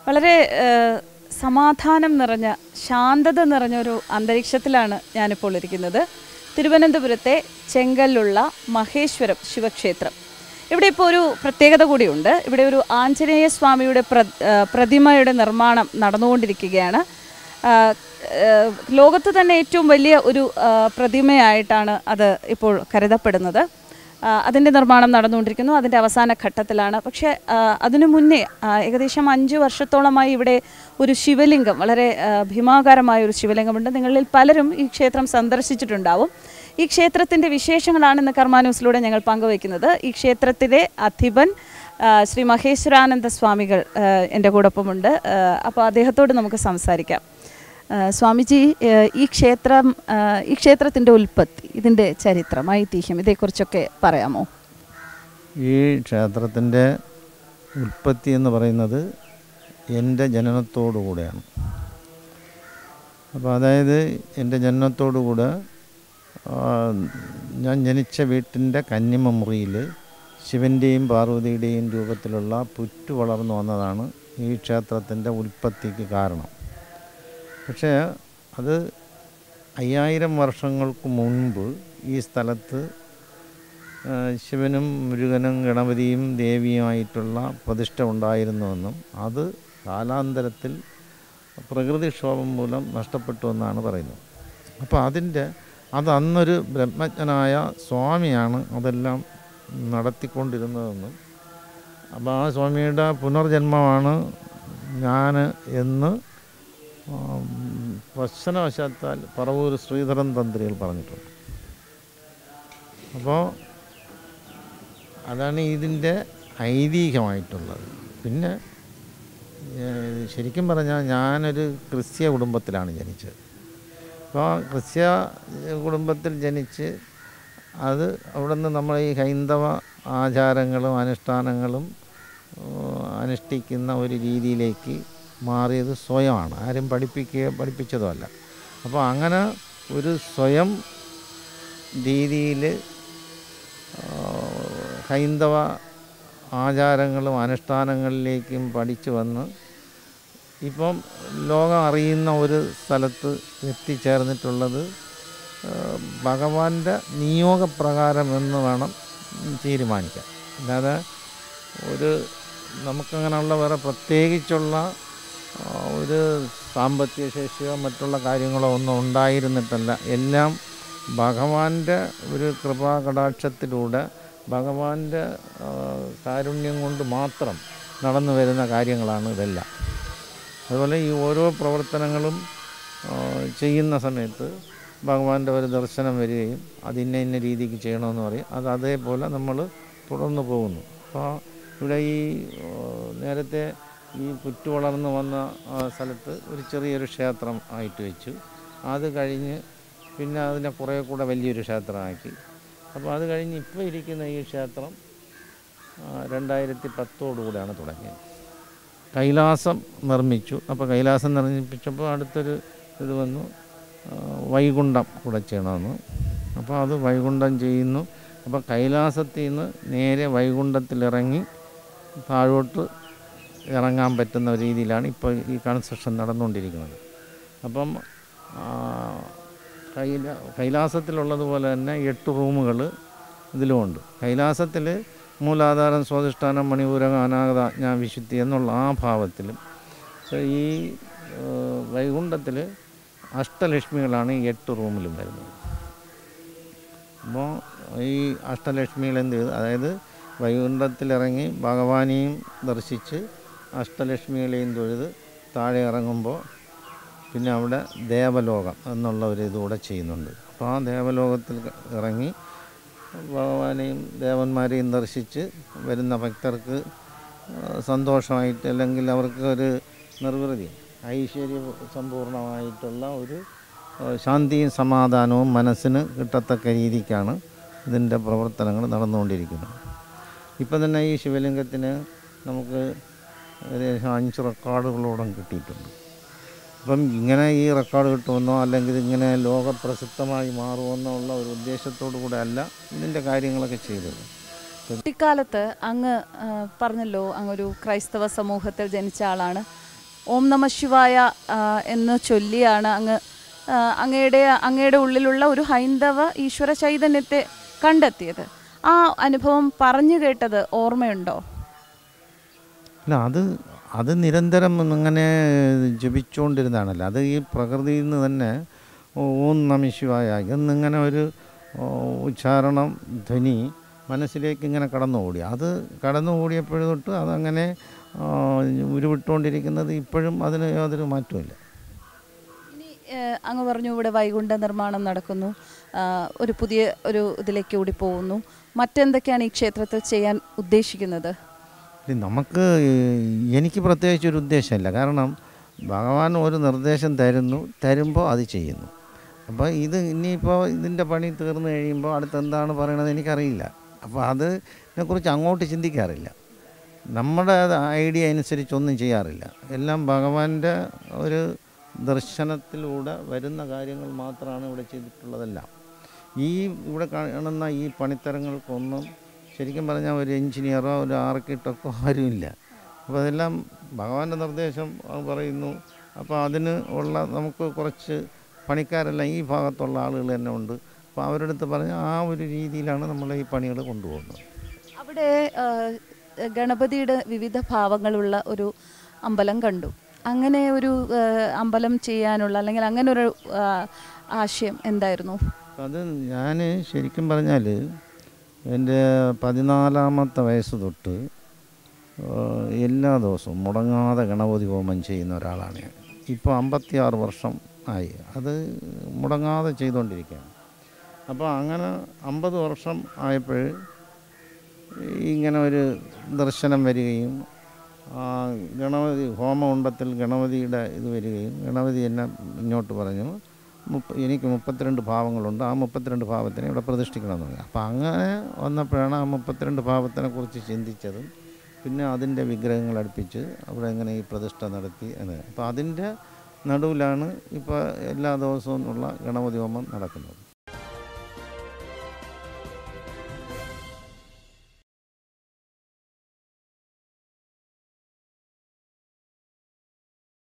വളരെ ഏഹ്, സമാധാനം നിറഞ്ഞ ശാന്തത നിറഞ്ഞ ഒരു അന്തരീക്ഷത്തിലാണ് ഞാനിപ്പോൾ ഇരിക്കുന്നത് തിരുവനന്തപുരത്തെ ചെങ്കല്ലുള്ള മഹേശ്വരം ശിവക്ഷേത്രം ഇവിടെ ഇപ്പോൾ ഒരു പ്രത്യേകത കൂടിയുണ്ട് ഇവിടെ ഒരു ആഞ്ജനേയ സ്വാമിയുടെ പ്ര ഏഹ്, പ്രതിമയുടെ നിർമ്മാണം നടന്നുകൊണ്ടിരിക്കുകയാണ് ആഹ്, ഏഹ്, ലോകത്ത് തന്നെ ഏറ്റവും വലിയ ഒരു ആഹ്, പ്രതിമയായിട്ടാണ് അത് ഇപ്പോൾ കരുതപ്പെടുന്നത് ആ, അതിൻ്റെ നിർമ്മാണം നടന്നുകൊണ്ടിരിക്കുന്നു അതിൻ്റെ അവസാന ഘട്ടത്തിലാണ് പക്ഷേ ആ, അതിനു മുന്നേ ആ, ഏകദേശം അഞ്ച് വർഷത്തോളമായി ഇവിടെ ഒരു ശിവലിംഗം വളരെ ആ, ഭീമാകാരമായ ഒരു ശിവലിംഗമുണ്ട് നിങ്ങളിൽ പലരും ഈ ക്ഷേത്രം സന്ദർശിച്ചിട്ടുണ്ടാവും ഈ ക്ഷേത്രത്തിൻ്റെ വിശേഷങ്ങളാണ് ഇന്ന് കർമാന്യൂസിലൂടെ ഞങ്ങൾ പങ്കുവയ്ക്കുന്നത് ഈ ക്ഷേത്രത്തിലെ അധിപൻ ആ, ശ്രീ മഹേശ്വരാനന്ദ സ്വാമികൾ ആ, എൻ്റെ കൂടൊപ്പമുണ്ട് അപ്പോൾ അദ്ദേഹത്തോട് നമുക്ക് സംസാരിക്കാം ആ, സ്വാമിജി ആ, ഈ ക്ഷേത്രം ആ, ഈ ക്ഷേത്രത്തിൻ്റെ ഉൽപ്പത്തി ഇതിൻ്റെ ചരിത്രം ഐതിഹ്യം ഇതേക്കുറിച്ചൊക്കെ പറയാമോ ഈ ക്ഷേത്രത്തിൻ്റെ ഉൽപ്പത്തി എന്ന് പറയുന്നത് എൻ്റെ ജനനത്തോടു കൂടെയാണ് അപ്പോൾ അതായത് എൻ്റെ ജനനത്തോടുകൂടെ ആ, ഞാൻ ജനിച്ച വീട്ടിൻ്റെ കന്നിമ മുറിയിൽ ശിവൻ്റെയും പാർവതിയുടെയും രൂപത്തിലുള്ള പുറ്റു വളർന്നു വന്നതാണ് ഈ ക്ഷേത്രത്തിൻ്റെ ഉൽപ്പത്തിക്ക് കാരണം പക്ഷേ അത് അയ്യായിരം വർഷങ്ങൾക്ക് മുൻപ് ഈ സ്ഥലത്ത് ആ, ശിവനും മുരുകനും ഗണപതിയും ദേവിയുമായിട്ടുള്ള പ്രതിഷ്ഠ ഉണ്ടായിരുന്നുവെന്നും അത് കാലാന്തരത്തിൽ പ്രകൃതിക്ഷോഭം മൂലം നഷ്ടപ്പെട്ടു എന്നാണ് പറയുന്നത് അപ്പോൾ അതിൻ്റെ അത് അന്നൊരു ബ്രഹ്മജ്ഞനായ സ്വാമിയാണ് അതെല്ലാം നടത്തിക്കൊണ്ടിരുന്നതെന്നും അപ്പോൾ ആ സ്വാമിയുടെ പുനർജന്മമാണ് ഞാൻ എന്ന് ആം, വശനവശാത്താൽ പറവൂർ ശ്രീധരൻ തന്ത്രികൾ പറഞ്ഞിട്ടുണ്ട് അപ്പോൾ അതാണ് ഇതിൻ്റെ ഐതിഹ്യമായിട്ടുള്ളത് പിന്നെ ഏഹ്, ശരിക്കും പറഞ്ഞാൽ ഞാനൊരു ക്രിസ്ത്യ കുടുംബത്തിലാണ് ജനിച്ചത് അപ്പോൾ ക്രിസ്ത്യ കുടുംബത്തിൽ ജനിച്ച് അത് അവിടെ നിന്ന് നമ്മൾ ഈ ഹൈന്ദവ ആചാരങ്ങളും അനുഷ്ഠാനങ്ങളും ഏഹ്, അനുഷ്ഠിക്കുന്ന ഒരു രീതിയിലേക്ക് മാറിയത് സ്വയമാണ് ആരും പഠിപ്പിക്കുകയോ പഠിപ്പിച്ചതുമല്ല അപ്പോൾ അങ്ങനെ ഒരു സ്വയം രീതിയിൽ ഹൈന്ദവ ആചാരങ്ങളും അനുഷ്ഠാനങ്ങളിലേക്കും പഠിച്ചു വന്ന് ഇപ്പം ലോകം അറിയുന്ന ഒരു സ്ഥലത്ത് എത്തിച്ചേർന്നിട്ടുള്ളത് ആ, ഭഗവാന്റെ നിയോഗപ്രകാരം എന്ന് വേണം തീരുമാനിക്കാൻ അല്ലാതെ ഒരു നമുക്കങ്ങനെയുള്ള വേറെ പ്രത്യേകിച്ചുള്ള ആ, ഒരു സാമ്പത്തിക ശേഷിയോ മറ്റുള്ള കാര്യങ്ങളോ ഒന്നും ഉണ്ടായിരുന്നിട്ടല്ല എല്ലാം ഭഗവാന്റെ ഒരു കൃപാകടാക്ഷത്തിലൂടെ ഭഗവാന്റെ ആ, കാരുണ്യം കൊണ്ട് മാത്രം നടന്നു വരുന്ന കാര്യങ്ങളാണ് ഇതെല്ലാം അതുപോലെ ഈ ഓരോ പ്രവർത്തനങ്ങളും ആ, ചെയ്യുന്ന സമയത്ത് ഭഗവാന്റെ ഒരു ദർശനം വരികയും അത് ഇന്ന ഇന്ന രീതിക്ക് ചെയ്യണമെന്ന് പറയും അത് അതേപോലെ നമ്മൾ തുടർന്ന് പോകുന്നു അപ്പോൾ ഇവിടെ ഈ ആ, നേരത്തെ ഈ പുറ്റു വളർന്നു വന്ന ആ സ്ഥലത്ത് ഒരു ചെറിയൊരു ക്ഷേത്രം ആയിട്ട് വെച്ചു അത് കഴിഞ്ഞ് പിന്നെ അതിനെ കുറേ കൂടെ വലിയൊരു ക്ഷേത്രമാക്കി അപ്പോൾ അത് കഴിഞ്ഞ് ഇപ്പോൾ ഇരിക്കുന്ന ഈ ക്ഷേത്രം ആ, രണ്ടായിരത്തി പത്തോടുകൂടെയാണ് തുടങ്ങിയത് കൈലാസം നിർമ്മിച്ചു അപ്പോൾ കൈലാസം നിർമ്മിച്ചപ്പോൾ അടുത്തൊരു ഇത് വന്നു ആ, വൈകുണ്ഠം കൂടെ ചെയ്യണമെന്ന് അപ്പോൾ അത് വൈകുണ്ഠം ചെയ്യുന്നു അപ്പോൾ കൈലാസത്തിൽ നിന്ന് നേരെ വൈകുണ്ഠത്തിലിറങ്ങി താഴോട്ട് ഇറങ്ങാൻ പറ്റുന്ന ഒരു രീതിയിലാണ് ഇപ്പോൾ ഈ കൺസ്ട്രക്ഷൻ നടന്നുകൊണ്ടിരിക്കുന്നത് അപ്പം ആ, കൈല കൈലാസത്തിലുള്ളതുപോലെ തന്നെ എട്ട് റൂമുകൾ ഇതിലുമുണ്ട് കൈലാസത്തിൽ മൂലാധാരം സ്വാധിഷ്ഠാനം മണിപൂരകം അനാഗത ഞാൻ വിശുദ്ധി എന്നുള്ള ആ ഭാവത്തിലും പക്ഷേ ഈ വൈകുണ്ഠത്തിൽ അഷ്ടലക്ഷ്മികളാണ് ഈ എട്ട് റൂമിലും വരുന്നത് അപ്പോൾ ഈ അഷ്ടലക്ഷ്മികൾ എന്ത് ചെയ്തു അതായത് വൈകുണ്ഠത്തിലിറങ്ങി ഭഗവാനെയും ദർശിച്ച് അഷ്ടലക്ഷ്മികളെയും തൊഴുത് താഴെ ഇറങ്ങുമ്പോൾ പിന്നെ അവിടെ ദേവലോകം എന്നുള്ള ഒരു ഇതുകൂടെ ചെയ്യുന്നുണ്ട് അപ്പോൾ ആ ദേവലോകത്തിൽ ഇറങ്ങി ഭഗവാനെയും ദേവന്മാരെയും ദർശിച്ച് വരുന്ന ഭക്തർക്ക് ആ, സന്തോഷമായിട്ട് അല്ലെങ്കിൽ അവർക്ക് ഒരു നിർവൃതി ഐശ്വര്യ സമ്പൂർണമായിട്ടുള്ള ഒരു ആ, ശാന്തിയും സമാധാനവും മനസ്സിന് കിട്ടത്തക്ക രീതിക്കാണ് ഇതിൻ്റെ പ്രവർത്തനങ്ങൾ നടന്നുകൊണ്ടിരിക്കുന്നത് ഇപ്പം തന്നെ ഈ ശിവലിംഗത്തിന് നമുക്ക് ഏകദേശം അഞ്ച് റെക്കോർഡുകളോളം കിട്ടിയിട്ടുണ്ട് അപ്പം ഇങ്ങനെ ഈ റെക്കോർഡ് കിട്ടുമെന്നോ അല്ലെങ്കിൽ ഇങ്ങനെ ലോകപ്രസിദ്ധമായി മാറുമെന്നോ ഉള്ള ഒരു ഉദ്ദേശത്തോടു കൂടെ അല്ല ഇതിൻ്റെ കാര്യങ്ങളൊക്കെ ചെയ്തത് കുട്ടിക്കാലത്ത് അങ്ങ് ആ, പറഞ്ഞല്ലോ അങ്ങ് ഒരു ക്രൈസ്തവ സമൂഹത്തിൽ ജനിച്ച ആളാണ് ഓം നമ ശിവായ ആ, എന്ന് ചൊല്ലിയാണ് അങ്ങ് ആ, അങ്ങയുടെ അങ്ങയുടെ ഉള്ളിലുള്ള ഒരു ഹൈന്ദവ ഈശ്വര ചൈതന്യത്തെ കണ്ടെത്തിയത് ആ അനുഭവം പറഞ്ഞു കേട്ടത് ഓർമ്മയുണ്ടോ അല്ല അത് അത് നിരന്തരം ഇങ്ങനെ ജപിച്ചുകൊണ്ടിരുന്നതാണല്ലോ അത് ഈ പ്രകൃതിയിൽ നിന്ന് തന്നെ ഓം നമിശിവായ എന്നിങ്ങനെ ഒരു ഓ, ഉച്ചാരണം ധ്വനി മനസ്സിലേക്ക് ഇങ്ങനെ കടന്നുകൂടി അത് കടന്നുകൂടിയപ്പോഴും തൊട്ട് അതങ്ങനെ ആ, ഉരുവിട്ടുകൊണ്ടിരിക്കുന്നത് ഇപ്പോഴും അതിന് യാതൊരു മാറ്റമില്ല ഇനി ഏഹ്, അങ്ങ് പറഞ്ഞു ഇവിടെ വൈകുണ്ഠ നിർമ്മാണം നടക്കുന്നു ആ, ഒരു പുതിയ ഒരു ഇതിലേക്ക് കൂടി പോകുന്നു മറ്റെന്തൊക്കെയാണ് ഈ ക്ഷേത്രത്തിൽ ചെയ്യാൻ ഉദ്ദേശിക്കുന്നത് ഇത് നമുക്ക് ഈ എനിക്ക് പ്രത്യേകിച്ച് ഒരു ഉദ്ദേശമില്ല കാരണം ഭഗവാൻ ഒരു നിർദ്ദേശം തരുന്നു തരുമ്പോൾ അത് ചെയ്യുന്നു അപ്പോൾ ഇത് ഇനിയിപ്പോൾ ഇതിൻ്റെ പണി തീർന്നു കഴിയുമ്പോൾ അടുത്ത് എന്താണ് പറയണത് എനിക്കറിയില്ല അപ്പോൾ അതിനെക്കുറിച്ച് അങ്ങോട്ട് ചിന്തിക്കാറില്ല നമ്മുടെ ഐഡിയ അനുസരിച്ചൊന്നും ചെയ്യാറില്ല എല്ലാം ഭഗവാന്റെ ഒരു ദർശനത്തിലൂടെ വരുന്ന കാര്യങ്ങൾ മാത്രമാണ് ഇവിടെ ചെയ്തിട്ടുള്ളതെല്ലാം ഈ ഇവിടെ കാണുന്ന ഈ പണിത്തരങ്ങൾക്കൊന്നും ശരിക്കും പറഞ്ഞാൽ ഒരു എഞ്ചിനീയറോ ഒരു ആർക്കിടെക്റ്റോ ആരുമില്ല അപ്പോൾ അതെല്ലാം ഭഗവാന്റെ നിർദ്ദേശം അത് പറയുന്നു അപ്പോൾ അതിന് ഉള്ള നമുക്ക് കുറച്ച് പണിക്കാരെല്ലാം ഈ ഭാഗത്തുള്ള ആളുകൾ തന്നെ ഉണ്ട് അപ്പോൾ അവരുടെ അടുത്ത് പറഞ്ഞ ആ ഒരു രീതിയിലാണ് നമ്മൾ ഈ പണികൾ കൊണ്ടുപോകുന്നത് അവിടെ ആ, ഗണപതിയുടെ വിവിധ ഭാവങ്ങളുള്ള ഒരു അമ്പലം കണ്ടു അങ്ങനെ ഒരു ആ, അമ്പലം ചെയ്യാനുള്ള അല്ലെങ്കിൽ അങ്ങനെ ഒരു ആ, ആശയം എന്തായിരുന്നു അത് ഞാൻ ശരിക്കും പറഞ്ഞാൽ എൻ്റെ പതിനാലാമത്തെ വയസ്സ് തൊട്ട് ഏഹ്, എല്ലാ ദിവസവും മുടങ്ങാതെ ഗണപതി ഹോമം ചെയ്യുന്ന ഒരാളാണ് ഞാൻ ഇപ്പോൾ അമ്പത്തിയാറ് വർഷം ആയി അത് മുടങ്ങാതെ ചെയ്തുകൊണ്ടിരിക്കുകയാണ് അപ്പോൾ അങ്ങനെ അമ്പത് വർഷം ആയപ്പോൾ ഇങ്ങനെ ഒരു ദർശനം വരികയും ആ ഗണപതി ഹോമകുണ്ടത്തിൽ ഗണപതിയുടെ ഇത് വരികയും ഗണപതി എന്നെ ഇങ്ങോട്ട് പറഞ്ഞു മുപ്പ എനിക്ക് മുപ്പത്തിരണ്ട് ഭാവങ്ങളുണ്ട് ആ മുപ്പത്തിരണ്ട് ഭാവത്തിനെ ഇവിടെ പ്രതിഷ്ഠിക്കണമെന്ന് പറഞ്ഞു അപ്പോൾ അങ്ങനെ വന്നപ്പോഴാണ് ആ മുപ്പത്തിരണ്ട് ഭാവത്തിനെ കുറിച്ച് ചിന്തിച്ചതും പിന്നെ അതിൻ്റെ വിഗ്രഹങ്ങൾ അടുപ്പിച്ച് അവിടെ എങ്ങനെ ഈ പ്രതിഷ്ഠ നടത്തി എന്ന് അപ്പോൾ അതിൻ്റെ നടുവിലാണ് ഇപ്പോൾ എല്ലാ ദിവസവും ഉള്ള ഗണപതി ഹോമം നടക്കുന്നത്